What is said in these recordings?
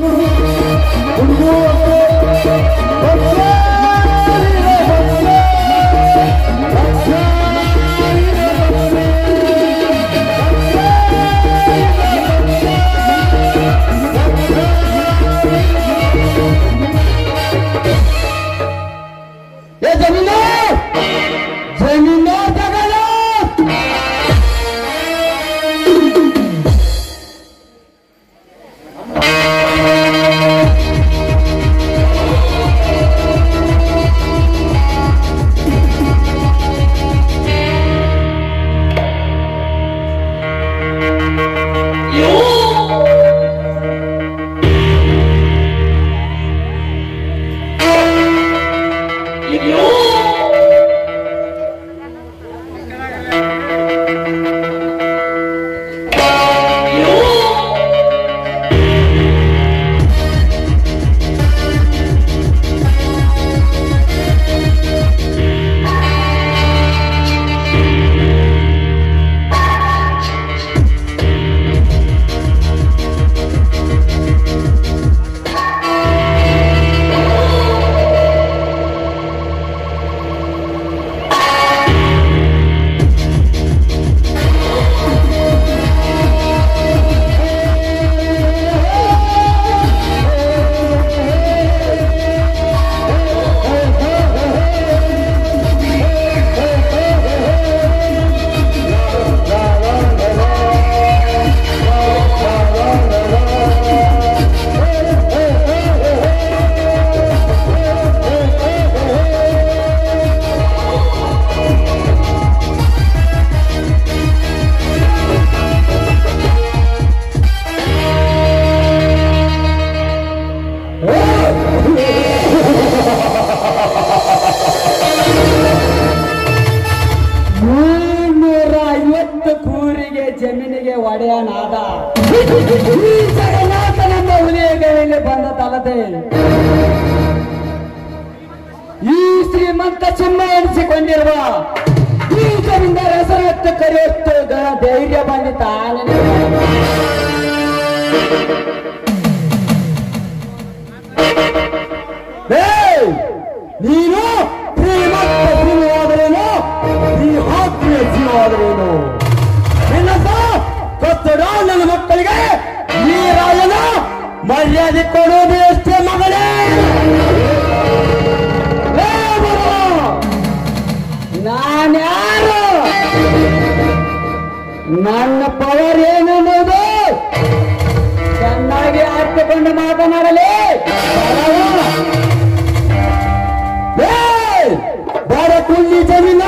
ಏ ಜಮೀನು ಜಮೀನು ತಗಲ್ಲ ಮುನ್ನೂರ ಐವತ್ತು ಕೂರಿಗೆ ಜಮೀನಿಗೆ ಒಡೆಯನಾದ ಈ ಜಗನ್ನಾಥ ನಮ್ಮ ಹುಲಿಯಗಳಲ್ಲಿ ಬಂದ ತಲದೆ ಈ ಶ್ರೀಮಂತ ಚಿನ್ನ ಎನಿಸಿಕೊಂಡಿರುವ ಈ ಜಮೀನ್ದಾರ ಹೆಸರತ್ತು ಕರೆಯುತ್ತು ಗಣ ಧೈರ್ಯ ಬಂದಿತ ನೀನು ಶ್ರೀಮಂತ ಜೀವವಾದರೇನು ಈ ಹಾಕಿಯ ಜೀವವಾದರೇನು ನಿನ್ನಸ ಕತ್ತಡ ನನ್ನ ಮಕ್ಕಳಿಗೆ ಈ ರಾಯನ ಮರ್ಯಾದೆ ಕೊಡೋದು ಎಷ್ಟೇ ಮಗಳೇ ಲೇ ಮಗ! ನಾನ್ಯಾರು ನನ್ನ ಪವರ್ ಏನು ಅನ್ನೋದು ಚೆನ್ನಾಗಿ ಅರ್ಥಕೊಂಡು ಮಾತನಾಡಲಿ ಏಯ್! ಬಡ ಕುಂಡಿ ಜಮೀನ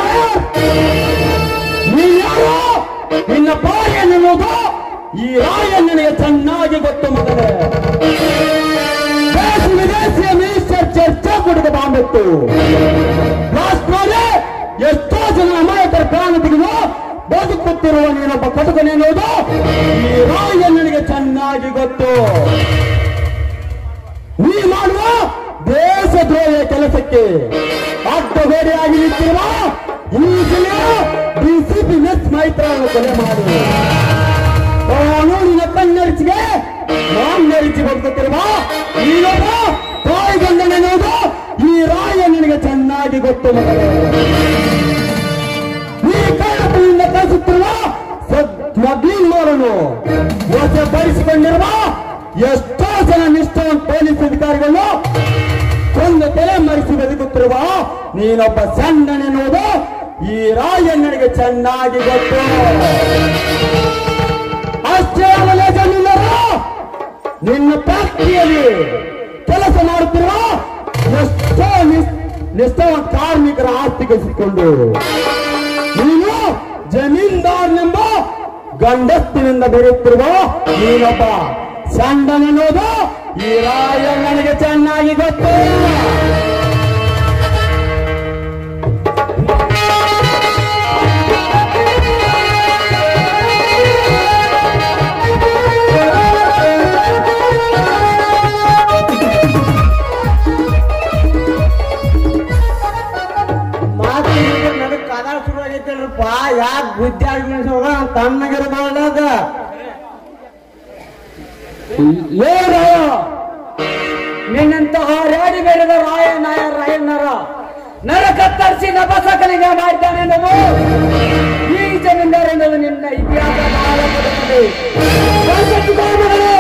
ನೀನ್ಯಾರು ನಿನ್ನ ಪವರ್ ಏನು ಅನ್ನೋದು ಈ ರಾಯ ನನಗೆ ಚೆನ್ನಾಗಿ ಗೊತ್ತು ಮಗನೇ ದೇಶ ವಿದೇಶಿಯ ಮಿನಿಸ್ಟರ್ ಚರ್ಚೆ ಕುಡಿದು ಬಾಂಬಿತ್ತು ರಾಷ್ಟ್ರವೇ ಎಷ್ಟೋ ಜನ ಅಮಾಯಕರ ಪ್ರಾಣ ತೆಗೆದು ಬದುಕುತ್ತಿರುವ ನೀನೊಬ್ಬ ಕಟಕನೆನ್ನುವುದು ಈ ರಾಯ ನನಗೆ ಚೆನ್ನಾಗಿ ಗೊತ್ತು ನೀ ಮಾಡುವ ದೇಶದ್ರೋಹ ಕೆಲಸಕ್ಕೆ ಅಡ್ಡಗೋಡೆಯಾಗಿ ನಿಂತಿರುವ ಈ ಜಿಲ್ಲೆಯ ಡಿಸಿಪಿ ಮೆಸ್ ಮೈತ್ರವನ್ನು ಕೊಲೆ ಮಾಡಿ ಕಾನೂನಿನ ಕಣ್ಣರಿಚಿಗೆ ಮಾನ್ನರಿಚಿ ಬದುಕುತ್ತಿರುವ ನೀನೊಬ್ಬ ತಾಯಿಗಂಡನೆನ್ನುವುದು ಈ ರಾಯ ನಿನಗೆ ಚೆನ್ನಾಗಿ ಗೊತ್ತು ಮಗನೇ ಈ ಕಳ್ಳತನದಿಂದ ಕಳಿಸುತ್ತಿರುವ ಸ್ಮಗ್ಲಿಂಗ್ ವಶಪಡಿಸಿಕೊಂಡಿರುವ ಎಷ್ಟೋ ಜನ ನಿಷ್ಠಾವಂತ ಪೊಲೀಸ್ ಅಧಿಕಾರಿಗಳು ಕೊಂದು ತಲೆ ಮರೆಸಿ ಬದುಕುತ್ತಿರುವ ನೀನೊಬ್ಬ ಸಣ್ಣನೆನ್ನುವುದು ಈ ರಾಯ ನನಗೆ ಚೆನ್ನಾಗಿ ಗೊತ್ತು ಅಷ್ಟೇ ಅಲ್ಲದೆ ಜಮೀನರು ನಿನ್ನ ಫ್ಯಾಕ್ಟರಿಯಲ್ಲಿ ಕೆಲಸ ಮಾಡುತ್ತಿರುವ ಎಷ್ಟೋ ನಿಸ್- ನಿಷ್ಠಾವಂತ ಕಾರ್ಮಿಕರ ಆಸ್ತಿ ಕಸಿಕೊಂಡು ನೀನು ಜಮೀನ್ದಾರ್ನೆಂಬ ಗಂಡಸ್ತಿನಿಂದ ಬೆರೆಯುತ್ತಿರುವ ನೀನೊಬ್ಬ ಸಣ್ಣನೆನ್ನುವುದು ಈ ರಾಯ ನನಗೆ ಚೆನ್ನಾಗಿ ಗೊತ್ತು ಮಾತು ನನಗೆ ಕದ ಶುರು ಆಗೈತಲ್ರಪ್ಪ ಯಾಕೆ ಬುದ್ಧಿ ಆಗಿ ಹೋಗ ತಣ್ಣಗಿರೋದ ಲೇ ರಾಯ ನರ ಕತ್ತರಿಸಿ ನಪಸಕನಿಗೆ ಮಾಡಿದ್ದಾನೆ ಎನ್ನುವುದು ಈ ಜಮೀನ್ದಾರ್ ಎನ್ನುವುದು ನಿನ್ನ ಇತಿಹಾಸ ಬಹಳ ಮೊದಲನೇ. ಕಲ್ಪಿಸಿಕೋ ಮಗಳೇ.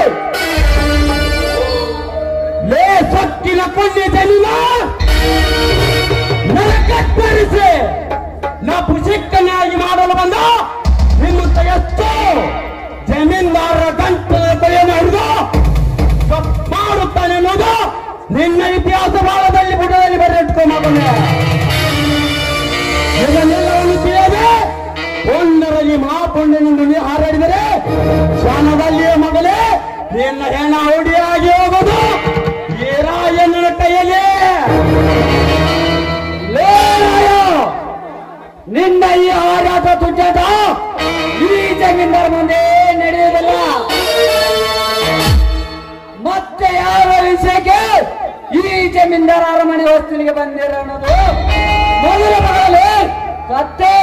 ಲೇ ಸೊಕ್ಕಿನ ಪುಣ್ಯ ಜಮೀನ ನರ ಕತ್ತರಿಸಿ ನಾ ಪುಷಿಕ್ಕನಾಗಿ ಮಾಡಲು ಬಂದ ನಿಮ್ಮಂತ ಎಷ್ಟು ಜಮೀನ್ದಾರರ ಗಂಟಲ ಬಳಿಯನ್ನು ಹಿಡಿದು ಕಪ್ ಮಾಡುತ್ತಾನೆ ಅನ್ನೋದು ನಿನ್ನ ಇತಿಹಾಸ ಬಾಳದಲ್ಲಿ ಬುಡದಲ್ಲಿ ಬರೆದಿಟ್ಕೊಂಡೆ ಇದನ್ನೆಲ್ಲವನ್ನು ತಿಳಿಯದೆ ಪುಣ್ಯರಲ್ಲಿ ಮಹಾಪುಣ್ಯನಿಂದ ನೀ ಹಾರಾಡಿದರೆ ಶ್ವಾನದಲ್ಲಿಯ ಮಗಳೇ ನಿನ್ನ ಹೆಣ ಹುಡಿಯಾಗಿ ಹೋಗೋದು ಈ ರಾಯಣ್ಣನ ಕೈಯಲ್ಲಿ ಲೇ ರಾಯ, ನಿನ್ನ ಈ ಹಾರಾಟ ತುಜ್ಜಾಟ ಈ ಜಮೀನ್ದಾರ ಮುಂದೆ ನಡೆಯುವುದಿಲ್ಲ ಮತ್ತೆ ಯಾವ ವಿಷಯಕ್ಕೆ ಈ ಜಮೀನ್ದಾರ ಅರಮನೆ ವಸ್ತುವಿಗೆ ಬಂದಿರ ಅನ್ನೋದು ಮೊದಲ ಮಗಲೇ ಕತ್ತೆ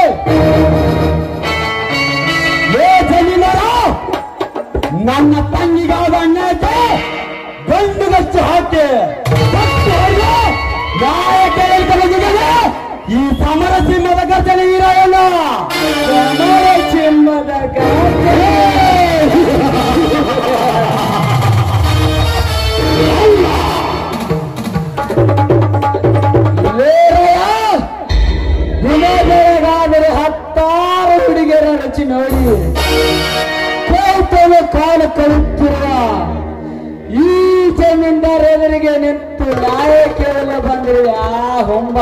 ಏ ಜಮೀನ್ದಾರ ನನ್ನ ತಂಗಿಗಾದ ಅನ್ಯಾಯಕ್ಕೆ ಗಂಡುಗಚ್ಚು ಹಾಕಿ ಕತ್ತು ಹೊಡೆದು ನ್ಯಾಯ ಕೇಳಲಿಕ್ಕೆ ಬಂದಿದ್ದೇನೆ ಈ ಸಮರ ಸಿಂಹದ ಗರ್ಜನೆ ಇರೋಲ್ಲ ಸಮರ ಸಿಂಹದ ಗರ್ಜನೆ ಲೇರಯ್ಯ, ದಿನ ಬೆಳಗಾದರೆ ಹತ್ತಾರು ಹುಡುಗಿಯರ ರುಚಿ ನೋಡಿ ಕೋಟೆಗೆ ಕಾಲು ಕಳುತ್ತಿರುವ ಈ ಜಮೀನ್ದಾರ್ ಎದುರಿಗೆ ನಿಂತು ನ್ಯಾಯ ಕೇಳಲು ಬಂದಿರುವ ಆ ಹೊಂಬ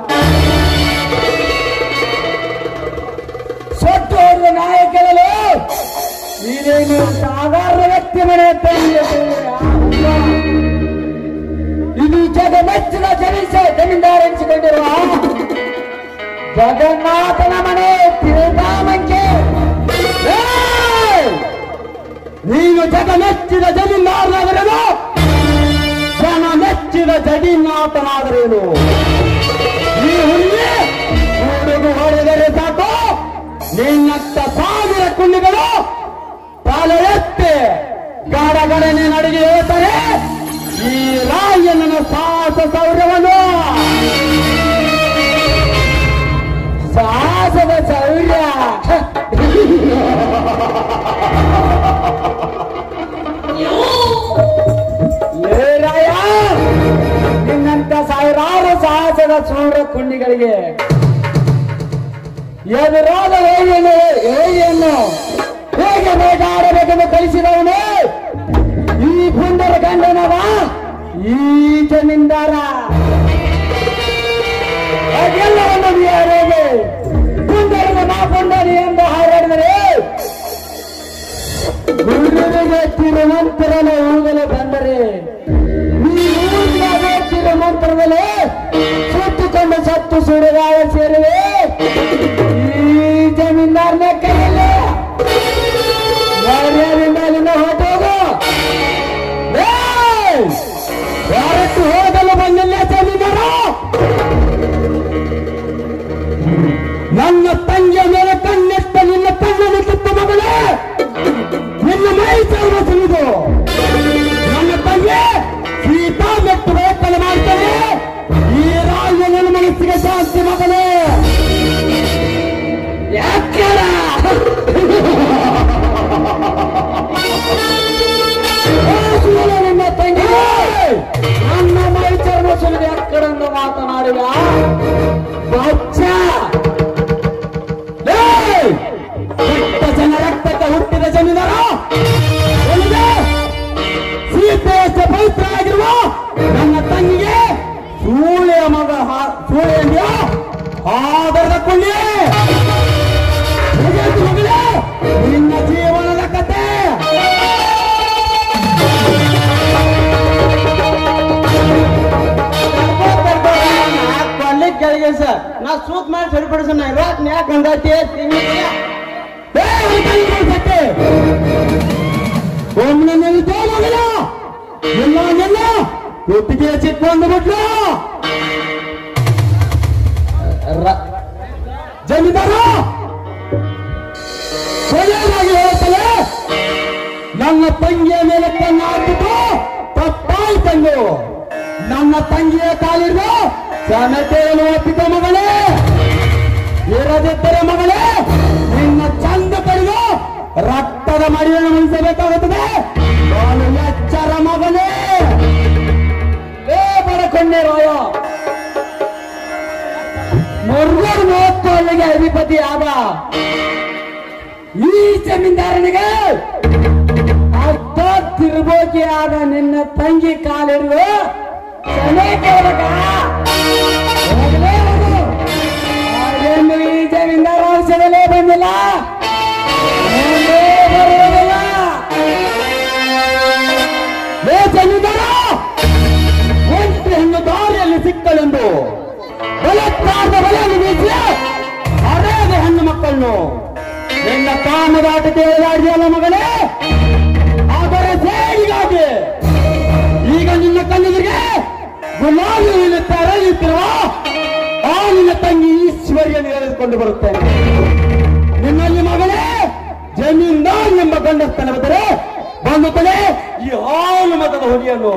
ಸೊಟ್ಟು ಹೊಡೆದ ನ್ಯಾಯ ಕೇಳಲು ಇದೇನು ಸಾಧಾರಣ ವ್ಯಕ್ತಿ ಮನೆ ತಂದಿರುವ ಆ ಹೊಂಬ ಇದು ಜಗ ಮೆಚ್ಚಿನ ಜನಿಸ ಜಮೀನ್ದಾರ ಎನಿಸಿಕೊಂಡಿರುವ ಜಗನ್ನಾಥನ ಮನೆ ತಿರುಗಾಮಂಕೆ ಏಯ್! ನೀನು ಜಗ ಮೆಚ್ಚಿದ ಜಮೀನ್ದಾರನಾದರೇನು ಜನ ಮೆಚ್ಚಿದ ಜಗನ್ನಾಥನಾದರೇನು ಈ ಹುಡುಗಿ ಹುಡುಗು ಹೊಡೆದರೆ ಸಾಕು ನಿನ್ನತ್ತ ಸಾವಿರ ಕುಂಡಿಗಳು ತಲೆ ಎತ್ತಿ ಗಡಗಡನೆ ನಡಿಗೆ ಹೇಳ್ತಾರೆ ಈ ರಾಯಣ್ಣನ ಸಾಹಸ ಶೌರ್ಯವನ್ನು ಸಾಹಸದ ಶೌರ್ಯ ಲೇ ರಾಯ ನಿನ್ನಂತ ಸಾವಿರಾರು ಸಾಹಸದ ಸೂರ್ಯ ಕುಂಡಿಗಳಿಗೆ ಎದುರಾದ ಹೇಗೆಯನ್ನು ಹೇಗೆಯನ್ನು ಹೇಗೆ ಬೇಟಾಡಬೇಕೆಂದು ಕಲಿಸಿದವನು ಈ ಪುಂಡರ ಗಂಡನವ ಈ ಜಮೀನ್ದಾರ ಅದೆಲ್ಲವನ್ನು ಯಾರಿಗೆ ಪುಂಡರನ ಮಾಪುಂಡರಿ ಎಂದು ಹಾರಾಡಿದರೆ ಗುರುವಿಗೆ ತಿರುಮಂತ್ರನ ಊಗಲು ಬಂದರೆ ಈ ಊರಿನ ತಿರುಮಂತ್ರದಲ್ಲಿ ಸುತ್ತುಕೊಂಡು ಸತ್ತು ಸುಡುಗಾಯ ಸೇರಿವೆ ಈ ಜಮೀನ್ದಾರನ ಕೈಯಲ್ಲಿ ಮರ್ಯಾದೆಯಿಂದ ಅಲ್ಲಿಂದ ಹೊರಟೋಗು ಏಯ್! ಹೊರಟು ಹೋಗಲು ಬಂದಿಲ್ಲ ಜಮೀನ್ದಾರ ನನ್ನ ತಂಗಿಯ ಮೇಲೆ ಕಣ್ಣೆತ್ತ ನಿನ್ನ ಕಣ್ಣನ್ನು ಕಿತ್ತ ಮಗಳೇ ನಿನ್ನ ಮೈ ಚೌರ ಸುರಿದು ನನ್ನ ತಂಗಿ ಸೀತಾ ಮೆಟ್ಟು ಬೇಕಲು ಮಾಡ್ತೇನೆ ಈ ರಾಜ್ಯ ನನ್ನ ಮನಸ್ಸಿಗೆ ಶಾಂತಿ ಮಗಳೇ ಯಾಕೆಡ ನಿನ್ನ ತಂಗಿ ನನ್ನ ಮೈ ಚರ್ಮ ಸುಲಿದ ಎಕ್ಕಡೆಂದು ಮಾತನಾಡುವ ಬಚ್ಚ ಏಯ್! ಕೆಟ್ಟ ಜನ ರಕ್ತಕ್ಕೆ ಹುಟ್ಟಿದ ಜಮೀನಾರ ಏನಿದೆ? ಸೀತೆಯಷ್ಟ ಪವಿತ್ರ ಆಗಿರುವ ನನ್ನ ತಂಗಿಗೆ ಸೂಳೆಯ ಮಗ ಹಾ- ಸೂಳೆಯ ಆದರದ ಕುಳ್ಳಿ ಹೇಗೆ ಮಗಳೇ? ನಿನ್ನ ಜೀವನದ ಕತೆ ಕೊಡ್ಲಿಕ್ಕೆ ಕೆಳಗೆ ಸರ್ ನಾ ಸೂತ್ ಮಾಡಿ ಸರಿಪಡಿಸೋಣ ಇರಾಕ್ ಯಾಕೆ ಅಂದೈತಿ ತಿಂಗಳಿಗೆ ಏ, ಅವ್ರ ಕೈ ಕೊಡ್ಸಕ್ಕೆ. ಒಮ್ಮೆ ನಿಲ್ತೇ ಮಗನ ಎಲ್ಲ ಎಲ್ಲ ಒಟ್ಟಿಗೆ ಚಿತ್ಕೊಂಡು ಬಿಟ್ಲು ಜಮೀದಾರ ಕೊನೆಯದಾಗಿ ಹೇಳ್ತಲೇ ನನ್ನ ತಂಗಿಯ ಮೇಲೆ ಕಣ್ಣು ಹಾಕಿತು ತಪ್ಪಾಯ್ತಂದು ನನ್ನ ತಂಗಿಯ ಕಾಲಿಡ್ದು ಕ್ಷಮತೆಯನ್ನು ಒಪ್ಪಿಕೋ ಮಗಳೇ ಇರದಿದ್ದರೆ ಮಗಳೇ ನಿನ್ನ ಚಂದ ಕಡಿದು ರಕ್ತದ ಮಡಿಯನ್ನು ಉಳಿಸಬೇಕಾಗುತ್ತದೆ ನಾನು ಎಚ್ಚರ ಮಗನೇ ಏ ಬಡಕೊಂಡೆ ರಾಯ ಮುರುಗರು ಮೂವತ್ತು ಅಲ್ಲಿಗೆ ಅಧಿಪತಿ ಆದ ಈ ಜಮೀನ್ದಾರನಿಗೆ ಅರ್ಧ ತಿರುಬೋಗಿ ಆದ ನಿನ್ನ ತಂಗಿ ಕಾಲಿಡುವ ಕ್ಷಮೆ ಕೇಳಬೇಕ ಹೋಗಲೇ ಹೋಗು. ಹಾಗೆಂದು ಈ ಜಮೀನ್ದಾರ ಔಷಧಲೇ ಬಂದಿಲ್ಲ ಮುಂದೆ ಬರುವುದಿಲ್ಲ ಏ ಜಮೀನ್ದಾರ ಒಂಟಿ ಹೆಣ್ಣು ದಾರಿಯಲ್ಲಿ ಸಿಕ್ಕಲೆಂದು ಬಲತ್ಕಾರದ ಬಲೆಯನ್ನು ಬೀಸಿ ಅರೇದ ಹೆಣ್ಣು ಮಕ್ಕಳನ್ನು ನಿನ್ನ ಕಾಮದಾಟಕ್ಕೆ ಎಳೆದಾಡಿದೆಯಲ್ಲ ಮಗಳೇ ಅದರ ಸೇರಿಗಾಗಿ ಈಗ ನಿನ್ನ ಕಣ್ಣಿಗೆ ಗುಲಾಬಿ ಹೂವಿನಂತೆ ಅರಳಿತ್ತಿರುವ ಆ ನಿನ್ನ ತಂಗಿ ಈಶ್ವರಿಯನ್ನು ಎಳೆದುಕೊಂಡು ಬರುತ್ತೇನೆ ನಿನ್ನಲ್ಲಿ ಮಗಳೇ ಜಮೀನ್ದಾರ್ ಎಂಬ ಗಂಡಸ್ತನ ಬಂದರೆ ಬಂದುತ್ತಲೇ ಈ ಹಾಲು ಮತದ ಹುಲಿಯನ್ನು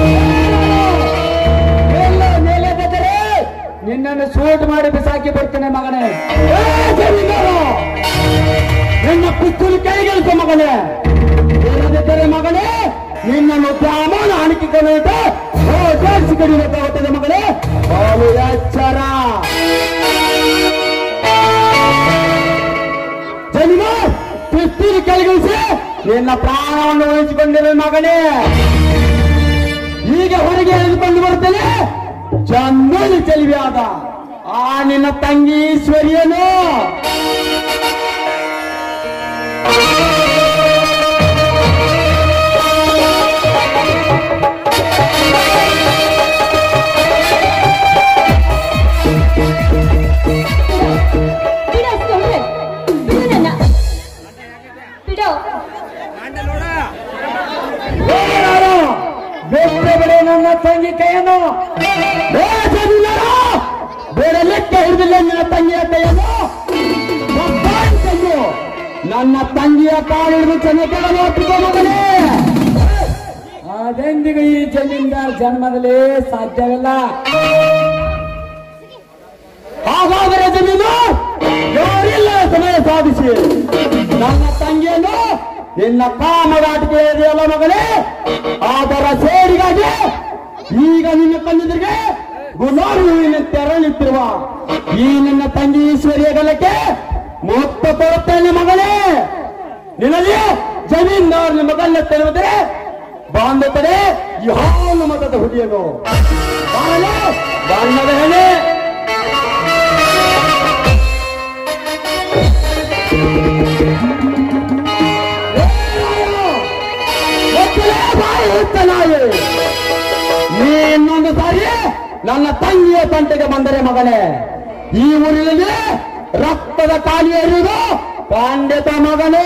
ಎಲ್ಲ ಮೇಲೆ ಬಿದ್ದರೆ ನಿನ್ನನ್ನು ಸೂಟ್ ಮಾಡಿ ಬಿಸಾಕಿ ಬಿಡ್ತೇನೆ ಮಗನೇ ಏ ಜಮೀನ್ದಾರ ನಿನ್ನ ಪುಸ್ತೂರು ಕೈಗೆಲ್ಸ ಮಗನೇ ಇಲ್ಲದಿದ್ದರೆ ಮಗನೇ ನಿನ್ನನ್ನು ಸಾಮಾನು ಹಾಣಿಕೊಂಡು ಜಾಸ್ತಿ ಕಡಿಬೇಕಾಗುತ್ತದೆ ಮಗನೇ ಬಾಲು ಎಚ್ಚರ ಜನಿಮ ಪುಸ್ತೂರು ಕೈಗೆಲ್ಸಿ ನಿನ್ನ ಪ್ರಾಣವನ್ನು ಉಳಿಸಿಕೊಂಡಿರುವ ಮಗನೇ ಈಗ ಹೊರಗೆ ಎಳೆದುಕೊಂಡು ಬರುತ್ತೇನೆ ಚಂದಲ್ಲಿ ಚೆಲುವೆಯಾದ ಆ ನಿನ್ನ ತಂಗಿ ಈಶ್ವರಿಯನು ಬಿಡು ಅಷ್ಟೇ ಬಿಡು ನನ್ನ ಬಿಡು ಹೋರಾಡು. ಬೆಟ್ಟ ಬಿಡೆ ನನ್ನ ತಂಗಿ ಕೈಯನ್ನು ಏ ಜಮೀನ್ದಾರ! ಬೇರೆ ಲೆಕ್ಕ ಹಿಡಿದಿಲ್ಲ ನಿನ್ನ ತಂಗಿಯ ಕೈಯನ್ನು ಒಬ್ಬಾನ್ ಕೈಯು. ನನ್ನ ತಂಗಿಯ ಕಾಲಿಡಿದು ಚೆನ್ನಕೆಗಳನ್ನು ಒಪ್ಪಿಕೋ ಮಗನೇ ಅದೆಂದಿಗೂ ಈ ಜಮೀನ್ದಾರ್ ಜನ್ಮದಲ್ಲಿ ಸಾಧ್ಯವಿಲ್ಲ ಹಾಗಾದರೆ ಜಮೀನು ಯಾರಿಲ್ಲ ಸಮಯ ಸಾಧಿಸಿ ನನ್ನ ತಂಗಿಯನ್ನು ನಿನ್ನ ಕಾಮಗಾಟಿಗೆ ಇದೆಯಲ್ಲ ಮಗಳೇ ಅದರ ಸೇರಿಗಾಗಿ ಈಗ ನಿನ್ನ ಕಣ್ಣಿದ್ರಿಗೆ ಗುಲಾಬಿ ಹೂವಿನ ತೆರಳಿತ್ತಿರುವ ಈ ನಿನ್ನ ತಂಗಿ ಈಶ್ವರಿಯ ಗಲಕ್ಕೆ ಮೊತ್ತ ಕೊಡುತ್ತೇನೆ ಮಗಳೇ ನಿನಗೆ ಜಮೀನ್ದಾರ್ ನಿಮ್ಮ ಗಲ್ಲ ತೆರವುದರೆ ಬಾಂಧತಡೆ ಈ ಹಾಲು ಮತದ ಹುಡಿಯನ್ನು ಬಾಳಲೆ ಬಣ್ಣದ ಹೆಣೆ ಒತ್ತಲೇ ಬಾಯಿ ಹುಚ್ಚನಾಯಿ. ನೀ ಇನ್ನೊಂದು ಸಾರಿ ನನ್ನ ತಂಗಿಯ ತಂಟೆಗೆ ಬಂದರೆ ಮಗನೇ ಈ ಊರಿನಲ್ಲಿ ರಕ್ತದ ಕಾಲಿ ಎರಿಯುವುದು ಖಂಡಿತ ಮಗನೇ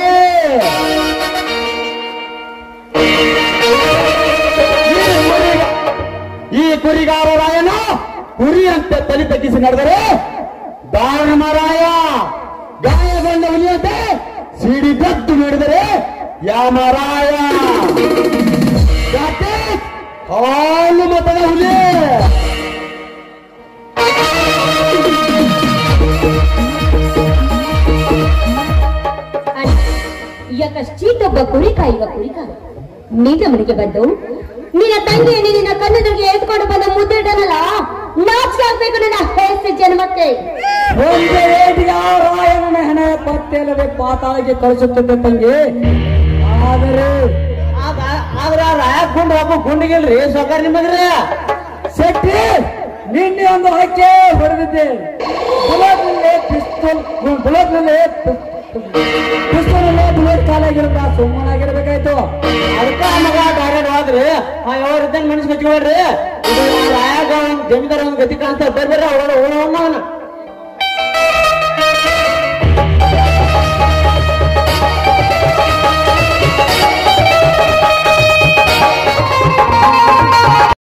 ಈ ಕುರಿಗ- ಈ ಕುರಿಗಾರ ರಾಯನ ಕುರಿಯಂತೆ ತಲೆ ತಗ್ಗಿಸಿ ನಡೆದರೆ ದಾನಮರಾಯ ಗಾಯಗೊಂಡ ಹುಲಿಯಂತೆ ಸಿಡಿ ಬೆದ್ದು ನೀಡಿದರೆ ಯಾಮರಾಯ ಯಾಕೆ? ಹಾಲು ಮತದ ಹುಲಿ ಅಣ್ಣ ಯಾಕಷ್ಟೀಟೊಬ್ಬ ಕುರಿ ಕಾಯುವ ಕುರಿಕಾರ ನಿನ್ನ ಮನೆಗೆ ಬಂದು ನಿನ್ನ ತಂಗಿಯನ್ನು ನಿನ್ನ ಕಣ್ಣೆದುರಿಗೆ ಎತ್ಕೊಂಡು ಬಂದ ಮುದ್ದಿಡನಲ್ಲ ನಾಚಿಕೆ ಆಗ್ಬೇಕು ನನ್ನ ಹೆಸರು ಜನ್ಮಕ್ಕೆ ಒಂದು ಏಟಿಗೆ ಆ ರಾಯನ ಹೆಣೆ ಪತ್ತೆಲ್ಲದೆ ಪಾತಾಳಕ್ಕೆ ಕಳಿಸುತ್ತಿದ್ದ ತಂಗಿ ಆದರೆ ಆದ್ರ ರಾಯ ಗುಂಡ್ ಒಬ್ಬ ಗುಂಡಿಗಿಲ್ರಿ ಸೊಕರ್ ನಿಮಗ್ರಿ ಶೆಟ್ಟಿ ನಿನ್ನೆ ಒಂದು ಹಕ್ಕೆ ಹೊಡೆದಿದ್ದೆ ಬುಲೆಟ್ನಲ್ಲಿ ಪಿಸ್ತೂಲ್ ಬುಲೆಟ್ನಲ್ಲಿ ಪಿಸ್ತೂಲಲ್ಲಿ ಬುಲೆಟ್ ಕಾಲಾಗಿರುತ್ತೆ ಸುಮ್ಮನಾಗಿರ್ಬೇಕಾಯ್ತು ಅದಕ್ಕ ಮಗ ಡೈರೆಕ್ಟ್ ಹೋದ್ರಿ ಆ ಯಾವ ಇದ್ದಂಗ ಮನುಷ್ಯ ಕಚ್ಕೊಳ್ರಿ ಇದು ರಾಯಾಗ ಒಂದ್ ಜಮೀನ್ದಾರ ಒಂದ್ ಗತಿ ಕಾಣ್ತಾರೆ ಬರ್ರಿ ಅವ್ರ